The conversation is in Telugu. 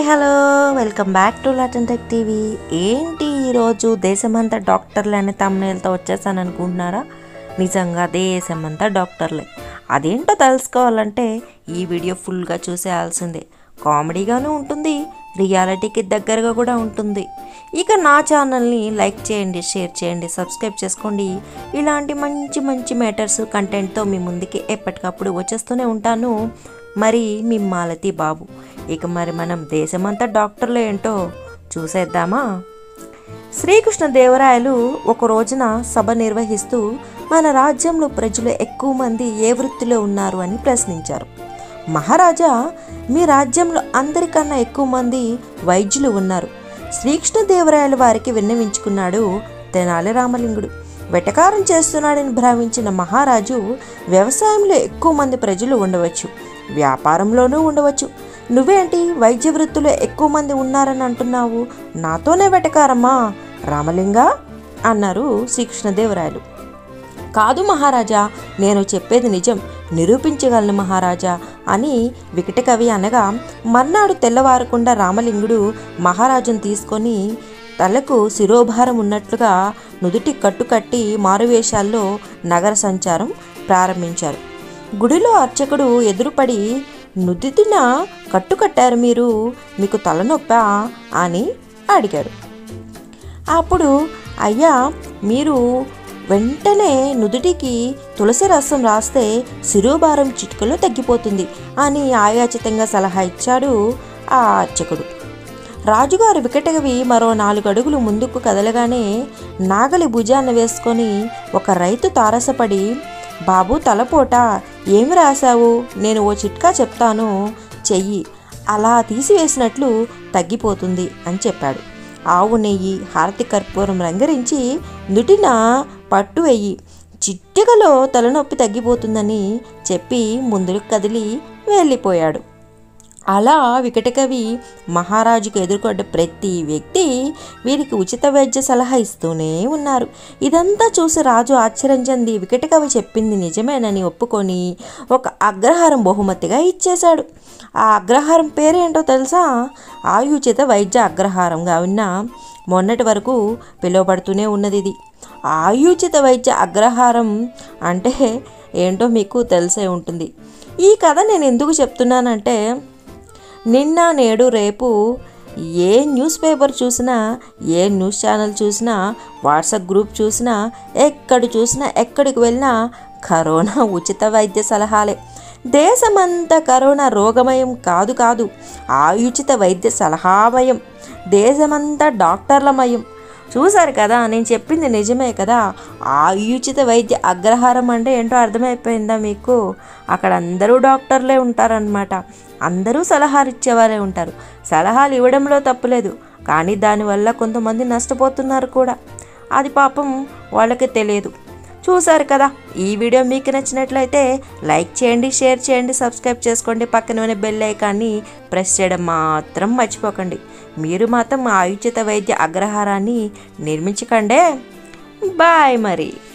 hello welcome back to Latan tech TV ఏంటి ఈరోజు దేశమంతా డాక్టర్లు అనే తమ్నేలతో వచ్చేసాను అనుకుంటున్నారా నిజంగా దేశమంతా డాక్టర్లే అదేంటో తెలుసుకోవాలంటే ఈ వీడియో ఫుల్గా చూసేయాల్సిందే కామెడీగాను ఉంటుంది రియాలిటీకి దగ్గరగా కూడా ఉంటుంది ఇక నా ఛానల్ని లైక్ చేయండి షేర్ చేయండి సబ్స్క్రైబ్ చేసుకోండి ఇలాంటి మంచి మంచి మ్యాటర్స్ కంటెంట్తో మీ ముందుకి ఎప్పటికప్పుడు వచ్చేస్తూనే ఉంటాను మరి మీ మాలతి బాబు ఇక మరి మనం దేశమంతా డాక్టర్లు ఏంటో చూసేద్దామా శ్రీకృష్ణ దేవరాయలు ఒక రోజున సభ నిర్వహిస్తూ మన రాజ్యంలో ప్రజలు ఎక్కువ మంది ఏ వృత్తిలో ఉన్నారు అని ప్రశ్నించారు మహారాజా మీ రాజ్యంలో అందరికన్నా ఎక్కువ మంది వైద్యులు ఉన్నారు శ్రీకృష్ణదేవరాయల వారికి విన్నవించుకున్నాడు తెనాలి రామలింగుడు వెటకారం చేస్తున్నాడని భావించిన మహారాజు వ్యవసాయంలో ఎక్కువ మంది ప్రజలు ఉండవచ్చు వ్యాపారంలోనూ ఉండవచ్చు నువ్వేంటి వైద్య వృత్తిలో ఎక్కువ మంది ఉన్నారని అంటున్నావు నాతోనే వెటకారమ్మా రామలింగ అన్నారు శ్రీకృష్ణదేవరాయలు కాదు మహారాజా నేను చెప్పేది నిజం నిరూపించగలను మహారాజా అని వికట కవి అనగా మర్నాడు తెల్లవారకుండా రామలింగుడు మహారాజును తీసుకొని తలకు శిరోభారం ఉన్నట్లుగా నుదుటి కట్టుకట్టి మారువేషాల్లో నగర సంచారం ప్రారంభించారు గుడిలో అర్చకుడు ఎదురుపడి నుదిటిన కట్టుకట్టారు మీరు మీకు తలనొప్పా అని అడిగాడు అప్పుడు అయ్యా మీరు వెంటనే నుదుటికి తులసి రసం రాస్తే శిరోభారం చిటికలో తగ్గిపోతుంది అని ఆయాచితంగా సలహా ఇచ్చాడు ఆ అర్చకుడు రాజుగారు వికటగవి మరో నాలుగు అడుగులు ముందుకు కదలగానే నాగలి భుజాన్ని వేసుకొని ఒక రైతు తారసపడి బాబు తలపోట ఏమి రాశావు నేను ఓ చిట్కా చెప్తాను చెయ్యి అలా తీసివేసినట్లు తగ్గిపోతుంది అని చెప్పాడు ఆవు నెయ్యి హారతి కర్పూరం రంగరించి నుటిన పట్టు వెయ్యి చిట్టికలో తలనొప్పి తగ్గిపోతుందని చెప్పి ముందుకు కదిలి వెళ్ళిపోయాడు అలా వికటకవి మహారాజుకు ఎదుర్కొన్న ప్రతి వ్యక్తి వీరికి ఉచిత వైద్య సలహా ఇస్తూనే ఉన్నారు ఇదంతా చూసి రాజు ఆశ్చర్యం చెంది వికటకవి చెప్పింది నిజమేనని ఒప్పుకొని ఒక అగ్రహారం బహుమతిగా ఇచ్చేశాడు ఆ అగ్రహారం పేరేంటో తెలుసా ఆయుచిత వైద్య అగ్రహారంగా ఉన్న మొన్నటి వరకు పిలువబడుతూనే ఉన్నది ఇది ఆయుచిత వైద్య అగ్రహారం అంటే ఏంటో మీకు తెలిసే ఉంటుంది ఈ కథ నేను ఎందుకు చెప్తున్నానంటే నిన్న నేడు రేపు ఏ న్యూస్ పేపర్ చూసినా ఏ న్యూస్ ఛానల్ చూసినా వాట్సాప్ గ్రూప్ చూసినా ఎక్కడ చూసినా ఎక్కడికి వెళ్ళినా కరోనా ఉచిత వైద్య సలహాలే దేశమంతా కరోనా రోగమయం కాదు కాదు ఆయుచిత వైద్య సలహామయం దేశమంతా డాక్టర్లమయం చూశారు కదా నేను చెప్పింది నిజమే కదా ఆయుచిత వైద్య అగ్రహారం అంటే ఏంటో అర్థమైపోయిందా మీకు అక్కడ అందరూ డాక్టర్లే ఉంటారనమాట అందరూ సలహాలు ఇచ్చేవారే ఉంటారు సలహాలు ఇవ్వడంలో తప్పులేదు కానీ దానివల్ల కొంతమంది నష్టపోతున్నారు కూడా అది పాపం వాళ్ళకి తెలియదు చూసారు కదా ఈ వీడియో మీకు నచ్చినట్లయితే లైక్ చేయండి షేర్ చేయండి సబ్స్క్రైబ్ చేసుకోండి పక్కన ఉన్న బెల్ ఐకాన్ని ప్రెస్ చేయడం మాత్రం మర్చిపోకండి మీరు మాత్రం ఆయుచిత వైద్య అగ్రహారాన్ని నిర్మించకండే బాయ్ మరి